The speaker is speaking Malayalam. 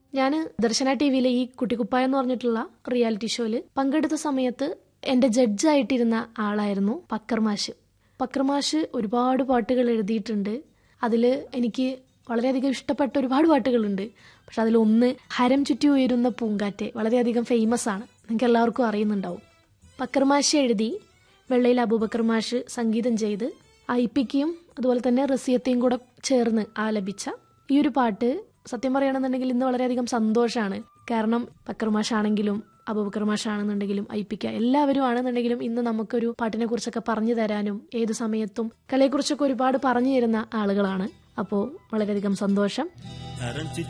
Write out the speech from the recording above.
ഞാൻ ദർശന ടി വിയിലെ ഈ കുട്ടിക്കുപ്പായ എന്ന് പറഞ്ഞിട്ടുള്ള റിയാലിറ്റി ഷോയിൽ പങ്കെടുത്ത സമയത്ത് എൻ്റെ ജഡ്ജായിട്ടിരുന്ന ആളായിരുന്നു പക്കർമാഷ് പക്കർമാഷ് ഒരുപാട് പാട്ടുകൾ എഴുതിയിട്ടുണ്ട് അതിൽ എനിക്ക് വളരെയധികം ഇഷ്ടപ്പെട്ട ഒരുപാട് പാട്ടുകളുണ്ട് പക്ഷെ അതിലൊന്ന് ഹരം ചുറ്റി ഉയരുന്ന പൂങ്കാറ്റ് വളരെയധികം ഫേമസ് ആണ് നിങ്ങൾക്ക് എല്ലാവർക്കും അറിയുന്നുണ്ടാവും പക്കർമാഷ് എഴുതി വെള്ളയിൽ അബൂബക്കർ മാഷ് സംഗീതം ചെയ്ത് ഐപ്പിക്കും അതുപോലെ തന്നെ റസിയത്തെയും കൂടെ ചേർന്ന് ആലപിച്ച ഈ ഒരു പാട്ട് സത്യം പറയുകയാണെന്നുണ്ടെങ്കിൽ ഇന്ന് വളരെയധികം സന്തോഷമാണ് കാരണം പക്കർമാഷാണെങ്കിലും അബൂബക്കർ മാഷാണെന്നുണ്ടെങ്കിലും ഐപ്പിക്ക എല്ലാവരും ആണെന്നുണ്ടെങ്കിലും ഇന്ന് നമുക്കൊരു പാട്ടിനെ കുറിച്ചൊക്കെ പറഞ്ഞു തരാനും ഏത് സമയത്തും കലയെക്കുറിച്ചൊക്കെ ഒരുപാട് പറഞ്ഞു തരുന്ന ആളുകളാണ് അപ്പോൾ വളരെയധികം സന്തോഷം ഹരം